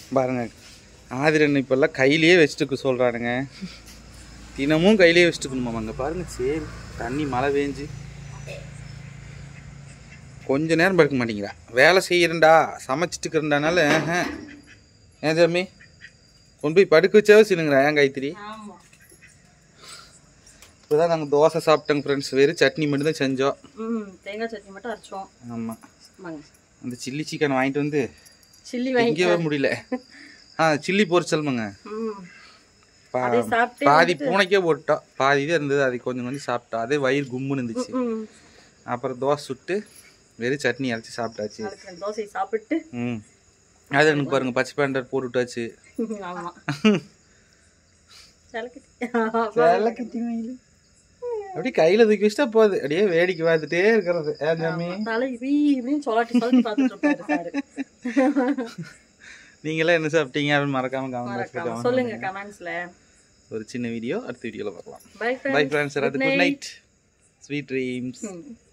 பாருங்க ஆதிரன் இப்பெல்லாம் கையிலேயே வச்சுட்டு சொல்கிறானுங்க தினமும் கையிலேயே வச்சுட்டுக்கணுமா அங்கே பாருங்க சரி தண்ணி மழை பெஞ்சு கொஞ்ச நேரம் படுக்க மாட்டேங்கிறா வேலை செய்யறேன்டா சமைச்சிட்டு இருக்கிறண்டானால ஏன் சாமி கொண்டு போய் படுக்க வச்சாவே சினுங்கிறா ஏன் காய்த்திரி ஆமா இப்போதான் நாங்கள் தோசை சாப்பிட்டோங்க ஃப்ரெண்ட்ஸ் வெறும் சட்னி மட்டும் தான் செஞ்சோம் ம் தேங்காய் சட்னி மட்டும் அரைச்சோம் ஆமாம் வாங்க அந்த சில்லி சிக்கன் வாங்கிட்டு வந்து சில்லி வாங்கி எங்கேயே முடியல ஆ சில்லி பொரிச்சல்மங்க ம் பா அதை சாப்பிட்டு பாதி பூனைக்கே போட்டோம் பாதி தான் இருந்தது அது கொஞ்சம் கொஞ்சம் சாப்பிட்டோம் அதே வயிறு கும்முன்னு இருந்துச்சு ம் அப்புறம் தோசை சுட்டு வெறும் சட்னி அரைச்சி சாப்பிட்டாச்சு நாளைக்கு ரெண்டு தோசையை சாப்பிட்டு ம் அது எனக்கு பாருங்க பச்சை பேண்டர் போட்டு விட்டாச்சு ஆமா அப்படியே கையில தூக்கி வச்சுட்டா போகுது அப்படியே வேடிக்கை பார்த்துட்டே இருக்கிறது ஏன் சாமி தலை வீ இப்படின்னு சொல்லாட்டி சொல்லாட்டி பார்த்துட்டு இருப்பாரு சாரு நீங்களாம் என்ன சாப்பிட்டீங்க அப்படின்னு மறக்காம கமெண்ட் மறக்காம பாக்ஸ்ல சொல்லுங்க கமெண்ட்ஸ்ல ஒரு சின்ன வீடியோ அடுத்த வீடியோல பார்க்கலாம் பை பை ஃப்ரெண்ட்ஸ் எல்லாத்துக்கும் good night sweet dreams friends